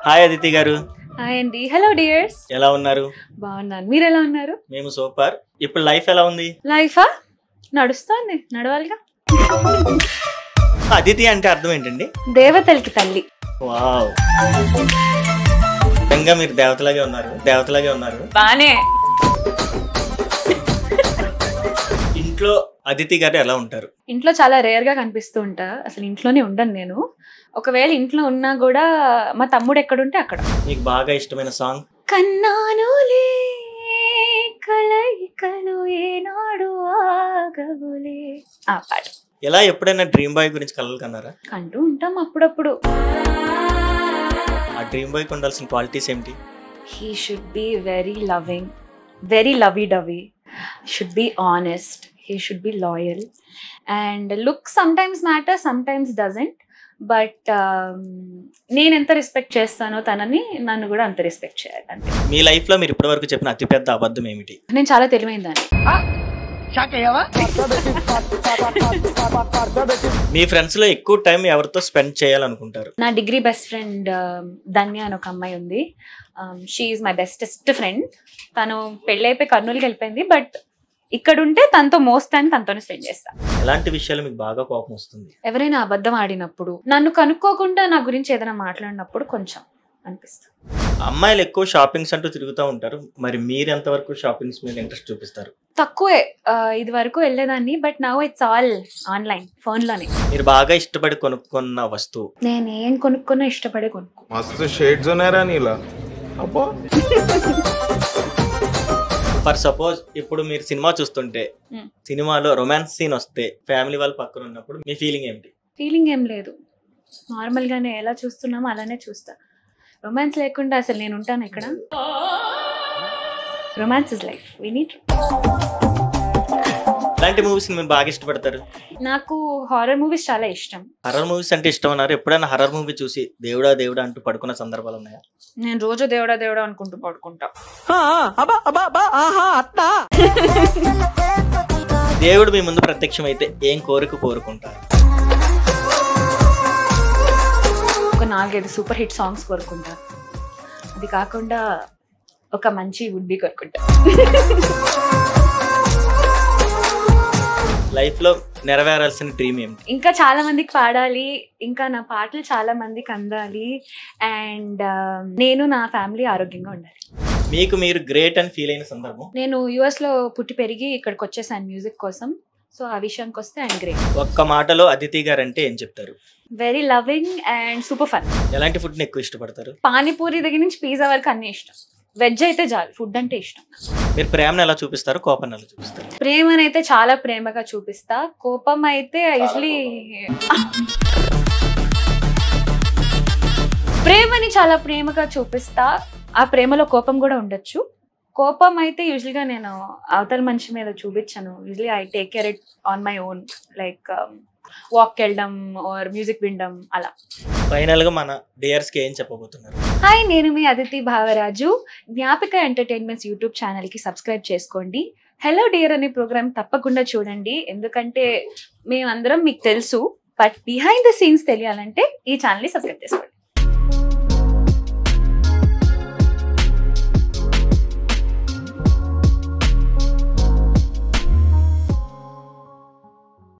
Hi Aditi గారు hi అండి hello dears ఎలా ఉన్నారు బాగున్నాను మీరు ఎలా ఉన్నారు మేము సూపర్ ఇప్పుడు లైఫ్ ఎలా ఉంది లైఫా నడుస్తోంది నడవాలిగా అదితి అంటే అర్థం ఏంటండి దేవతలకి తల్లి వావ్ నిజంగా మీరు దేవతలాగే ఉన్నారు దేవతలాగే ఉన్నారు బానే ఇంట్లో అదితి గారు ఎలా ఉంటారు ఇంట్లో చాలా రేర్ గా కనిపిస్తూ ఉంటా అసలు ఇంట్లోనే ఉండను నేను ఒకవేళ ఇంట్లో ఉన్నా కూడా మా తమ్ముడు ఎక్కడుంటే అక్కడ మీకు బాగా ఇష్టమైన సాంగ్ కన్నానులే కలయికలు ఏనాడు ఆగవులే ఆ పాట ఎలా ఎప్పుడైనా డ్రీమ్ బాయ్ గురించి కలలు కన్నారా కంటూ ఉంటాం అప్పుడప్పుడు ఆ డ్రీమ్ బాయ్కి ఉండాల్సిన క్వాలిటీస్ ఏంటి he should be very loving, very lovey dovey, should be honest, he should be loyal. And look sometimes matters, sometimes doesn't. But నేను ఎంత రెస్పెక్ట్ చేస్తానో తనని నన్ను కూడా అంత రెస్పెక్ట్ చేయాలి అంతే మీ లైఫ్ లో మీరు ఇప్పటివరకు చెప్పిన అతిపెద్ద అబద్ధం ఏమిటి నేను చాలా తెలివైన దాన్ని మీ ఫ్రెండ్స్ లో ఎక్కువ టైం ఎవరితో స్పెండ్ చేయాలనుకుంటారు నా డిగ్రీ బెస్ట్ ఫ్రెండ్ ధన్య అని ఒక అమ్మాయి ఉంది she is my bestest friend తను పెళ్ళైపోయి కర్నూలుకి వెళ్ళిపోయింది బట్ ఇక్కడ ఉంటే తనతో మోస్ట్ టైం తనతోనే స్పెండ్ చేస్తాను ఎలాంటి విషయాలు మీకు బాగా కోపం వస్తుంది ఎవరైనా అబద్ధం ఆడినప్పుడు నన్ను కనుక్కోకుండా నా గురించి ఏదైనా మాట్లాడినప్పుడు కొంచెం అనిపిస్తుంది అమ్మాయిలు ఎక్కువ షాపింగ్స్ అంటూ తిరుగుతూ ఉంటారు మరి మీరు ఎంతవరకు షాపింగ్స్ మీద ఇంట్రెస్ట్ చూపిస్తారు తక్కువే ఆ, ఇది వరకు వెళ్ళేదాన్ని but now it's all online ఫోన్లోనే మీరు బాగా ఇష్టపడి కొనుక్కున్న వస్తువు నేను ఏం కొనుక్కున్నా ఇష్టపడే కొనుక్కో मस्त शेड्स ఉన్నాయరా నీలా అబ్బో ఫర్ సపోజ్ ఇప్పుడు మీరు సినిమా చూస్తుంటే Hmm. సినిమాలో రొమాన్స్ సీన్ వస్తే ఫ్యామిలీ వాళ్ళు పక్కన ఉన్నప్పుడు మీ ఫీలింగ్ ఏంటి ఫీలింగ్ ఏం లేదు నార్మల్గానే ఎలా చూస్తున్నామో అలానే చూస్తా రొమాన్స్ లేకుండా అసలు నేను ఉంటాను ఇక్కడ romance is life we need ఇలాంటి మూవీస్ మీరు బాగా ఇష్టపడతారు నాకు హారర్ మూవీస్ చాలా ఇష్టం హర్రర్ మూవీస్ అంటే ఇష్టం అన్నారు ఎప్పుడైనా హర్రర్ మూవీ చూసి దేవుడా దేవుడా అంటూ పడుకున్న సందర్భాలు ఉన్నాయా నేను రోజు దేవుడా దేవుడా అనుకుంటూ పడుకుంటా దేవుడు మీ ముందు ప్రత్యక్షమైతే ఏం కోరిక కోరుకుంటారు ఒక నాలుగైదు సూపర్ హిట్ సాంగ్స్ కోరుకుంటా అది కాకుండా ఒక మంచి వుడ్ బి కోరుకుంటా లైఫ్ లో నెరవేరాల్సిన డ్రీమ్ ఏమిటి ఇంకా చాలా మందికి పాడాలి ఇంకా నా పాటలు చాలా మందికి అందాలి అండ్ నేను నా ఫ్యామిలీ ఆరోగ్యంగా ఉండాలి మీకు మీరు గ్రేట్ అని ఫీల్ అయిన సందర్భం నేను యుఎస్ లో పుట్టి పెరిగి ఇక్కడికి వచ్చేసాను మ్యూజిక్ కోసం సో ఆ విషయానికి వస్తే అండ్ గ్రేట్ ఒక్క మాటలో అదితి గారు అంటే ఏం చెప్తారు very loving and super fun ఎలాంటి ఫుడ్ ని ఎక్కువ ఇష్టపడతారు పానీపూరి దగ్గర నుంచి పిజ్జా వరకు అన్ని ఇష్టం వెజ్ అయితే చాలు ఫుడ్ అంటే ఇష్టం మీరు ప్రేమను ఎలా చూపిస్తారు కోపాన్ని ఎలా చూపిస్తారు ప్రేమనైతే చాలా ప్రేమగా చూపిస్తా కోపం అయితే యూజువలీ ప్రేమని చాలా ప్రేమగా చూపిస్తా ఆ ప్రేమలో కోపం కూడా ఉండొచ్చు కోపం అయితే యూజువల్గా నేను అవతల మనిషి మీద చూపించను usually I take care it on my own like walk వెళ్ళడం ఆర్ మ్యూజిక్ వినడం అలా ఫైనల్ గా మన డియర్స్ కి ఏం చెప్పబోతున్నారు హాయ్ నేను మీ అదితి భావరాజు జ్ఞాపిక ఎంటర్టైన్మెంట్స్ యూట్యూబ్ ఛానల్కి సబ్స్క్రైబ్ చేసుకోండి హలో డియర్ అనే ప్రోగ్రామ్ తప్పకుండా చూడండి ఎందుకంటే మేమందరం మీకు తెలుసు బట్ బిహైండ్ ద సీన్స్ తెలియాలంటే ఈ ఛానల్ని సబ్స్క్రైబ్ చేసుకోండి